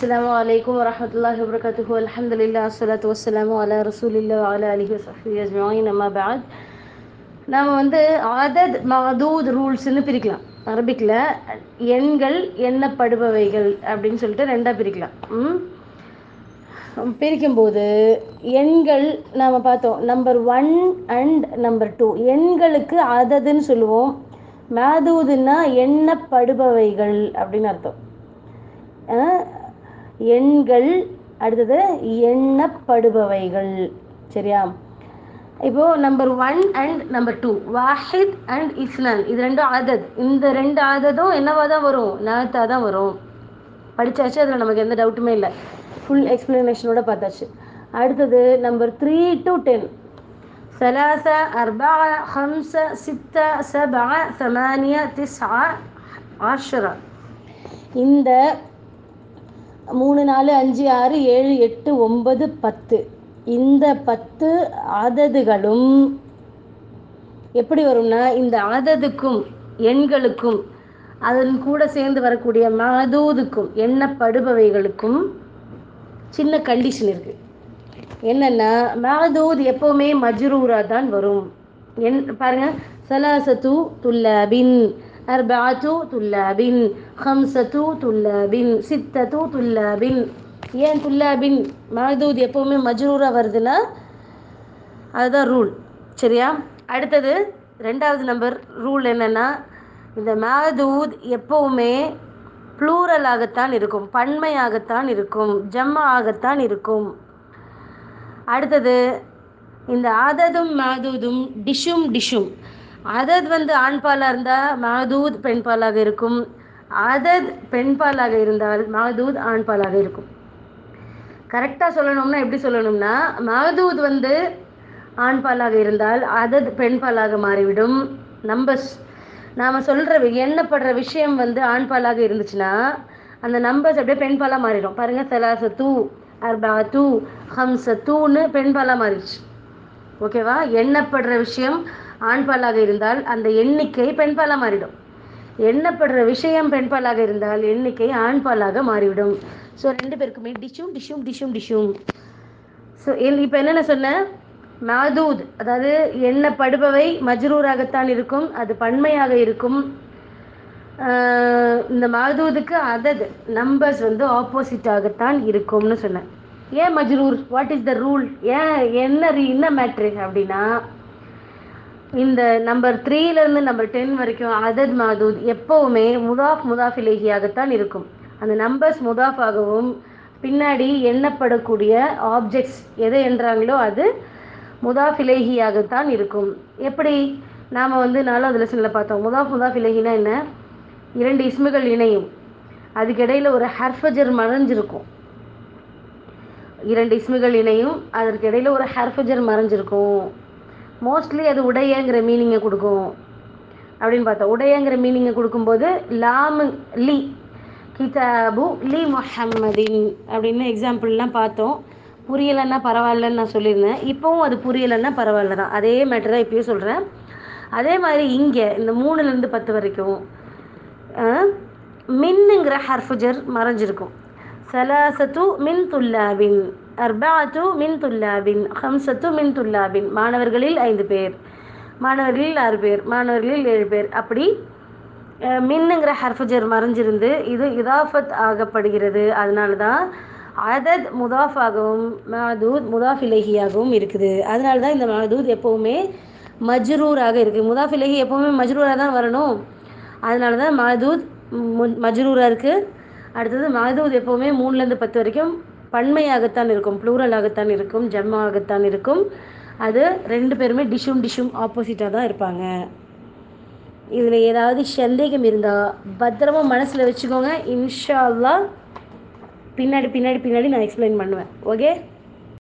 السلام عليكم ورحمة الله وبركاته الحمد لله والصلاة والسلام على رسول الله وعلى آله وصحبه أجمعين أما بعد நாம் வந்து ஆதத் மதூத் ரூல்ஸ்னு பிரிக்கலாம் அரபிக்கில் எண்கள் எண்ணப்படுபவைகள் அப்படின்னு சொல்லிட்டு ரெண்டாக பிரிக்கலாம் ம்? பிரிக்கும்போது எண்கள் நாம் பார்த்தோம் number one and number two எண்களுக்கு அததுன்னு சொல்லுவோம் மாதூதுன்னா எண்ணப்படுபவைகள் அப்படின்னு அர்த்தம் அஹ், எண்கள் அடுத்தது எண்ணப்படுபவைகள் சரியா இப்போ number one and number two வாஹித் அண்ட் இஸ்னான் இது ரெண்டும் ஆதத் இந்த ரெண்டு ஆததும் என்னவா தான் வரும் நாத்தா தான் வரும் படிச்சாச்சு அதில் நமக்கு எந்த டவுட்டுமே இல்லை ஃபுல் எக்ஸ்பிளனேஷனோட பார்த்தாச்சு அடுத்தது நம்பர் த்ரீ டு டென் ثلاثة أربعة خمسة ستة سبعة ثمانية تسعة عشرة இந்த மூணு நாலு அஞ்சு ஆறு ஏழு எட்டு ஒன்பது பத்து இந்த பத்து ஆததுகளும் எப்படி வரும்னா இந்த ஆததுக்கும் எண்களுக்கும் அதன் கூட சேர்ந்து வரக்கூடிய மதூதுக்கும் எண்ணப்படுபவைகளுக்கும் சின்ன கண்டிஷன் இருக்கு என்னன்னா மதூத் எப்பவுமே மஜ்ரூரா தான் வரும் என் பாருங்க சலாசத்து துல்லாபின் அர்பாத்து துல்லாபின் ஹம்சத்து துல்லாபின் சித்தத்து துல்லாபின் ஏன் துல்லாபின் மதூத் எப்பவுமே மஜ்ரூரா வருதுன்னா அதுதான் ரூல் சரியா அடுத்தது ரெண்டாவது நம்பர் ரூல் என்னன்னா இந்த மாதூத் எப்பவுமே ப்ளூரலாகத்தான் இருக்கும் பன்மையாகத்தான் இருக்கும் ஜம்மா ஆகத்தான் இருக்கும் அடுத்தது இந்த அததும் மாதூதும் டிஷும் டிஷும் அதத் வந்து ஆண்பாலாக இருந்தால் மாதூத் பெண்பாலாக இருக்கும் அதத் பெண்பாலாக இருந்தால் மாதூத் ஆண்பாலாக இருக்கும் கரெக்டாக சொல்லணும்னா எப்படி சொல்லணும்னா மகதூத் வந்து ஆண்பாலாக இருந்தால் அதத் பெண்பாலாக மாறிவிடும் நம்பர்ஸ் நாம் சொல்கிற எண்ணப்படுற விஷயம் வந்து ஆண்பாலாக இருந்துச்சுன்னா அந்த நம்பர்ஸ் அப்படியே பெண்பாலாக மாறிடும் பாருங்கள் சலாச தூ அர்பா தூ ஹம்ச தூன்னு பெண்பாலாக மாறிடுச்சு ஓகேவா எண்ணப்படுற விஷயம் ஆண்பாலாக இருந்தால் அந்த எண்ணிக்கை பெண்பாலாக மாறிடும் எண்ணப்படுற விஷயம் பெண்பாலாக இருந்தால் எண்ணிக்கை ஆண்பாலாக மாறிவிடும் ஸோ ரெண்டு பேருக்குமே டிஷும் டிஷும் டிஷும் டிஷும் ஸோ இப்போ என்னென்ன சொன்னேன் மாதூத் அதாவது எண்ணப்படுபவை மஜ்ரூராகத்தான் இருக்கும் அது பன்மையாக இருக்கும் ஆஹ் இந்த மாதூதுக்கு அதது நம்பர்ஸ் வந்து ஆப்போசிட்டாகத்தான் இருக்கும்னு சொன்னேன் ஏன் மஜ்ரூர் வாட் இஸ் த ரூல் ஏன் என்ன re- என்ன மேட்ரு அப்படின்னா இந்த நம்பர் த்ரீலேருந்து நம்பர் டென் வரைக்கும் அதத் மாதூத் எப்போவுமே முதாஃப் முதாஃப் இலேகியாகத்தான் இருக்கும் அந்த நம்பர்ஸ் முதாஃப் ஆகவும் பின்னாடி எண்ணப்படக்கூடிய ஆப்ஜெக்ட்ஸ் எதை என்றாங்களோ அது முதாஃப் இலேகியாகத்தான் இருக்கும் எப்படி நாம் வந்து நாலாவது லெசனில் பார்த்தோம் முதாஃப் முதாஃப் இலேகினா என்ன இரண்டு இஸ்முகள் இணையும் அதுக்கிடையில் ஒரு ஹர்ஃபஜர் மறைஞ்சிருக்கும் இரண்டு இஸ்முகள் இணையும் அதற்கு இடையில ஒரு ஹர்ஃபஜர் மறைஞ்சிருக்கும் மோஸ்ட்லி அது உடையங்கிற மீனிங்கை கொடுக்கும் அப்படின்னு பார்த்தோம் உடையங்கிற மீனிங்கை கொடுக்கும்போது லாமு லி கிதாபு லி முஹம்மதின் அப்படின்னு எக்ஸாம்பிள்லாம் பார்த்தோம் புரியலைன்னா பரவாயில்லன்னு நான் சொல்லியிருந்தேன் இப்போவும் அது புரியலைன்னா பரவாயில்ல தான் அதே மேட்டர் தான் இப்பயும் சொல்கிறேன் அதே மாதிரி இங்கே இந்த மூணுலேருந்து பத்து வரைக்கும் அஹ், மின்னுங்கிற ஹர்ஃபுஜர் மறைஞ்சிருக்கும் சலாசத்து மின் துல்லாபின் அர்பாத்து மின் துல்லாபின் ஹம்சத்து மின் துல்லாபின் மாணவர்களில் ஐந்து பேர் மாணவர்களில் ஆறு பேர் மாணவர்களில் ஏழு பேர் அப்படி அஹ், மின்னுங்கிற ஹர்ஃபுஜர் மறைஞ்சிருந்து இது இதாஃபத் ஆகப்படுகிறது அதனால தான் அதத் முதாஃபாகவும் மாதூத் முதாஃப் இலகியாகவும் இருக்குது அதனால தான் இந்த மாதூத் எப்போவுமே மஜ்ரூராக இருக்குது முதாஃப் இலகி எப்போவுமே மஜ்ரூராக தான் வரணும் அதனால தான் மாதூத் மஜ்ரூராக இருக்குது அடுத்தது மாதூத் எப்போவுமே மூணுலேருந்து பத்து வரைக்கும் பன்மையாகத்தான் இருக்கும் ப்ளூரலாகத்தான் இருக்கும் ஜம்மாகத்தான் இருக்கும் அது ரெண்டு பேருமே டிஷும் டிஷும் ஆப்போசிட்டாக தான் இருப்பாங்க இதில் ஏதாவது சந்தேகம் இருந்தால் பத்திரமா மனசில் வச்சுக்கோங்க இன்ஷா அல்லாஹ் பின்னாடி பின்னாடி பின்னாடி நான் எக்ஸ்பிளைன் பண்ணுவேன் ஓகே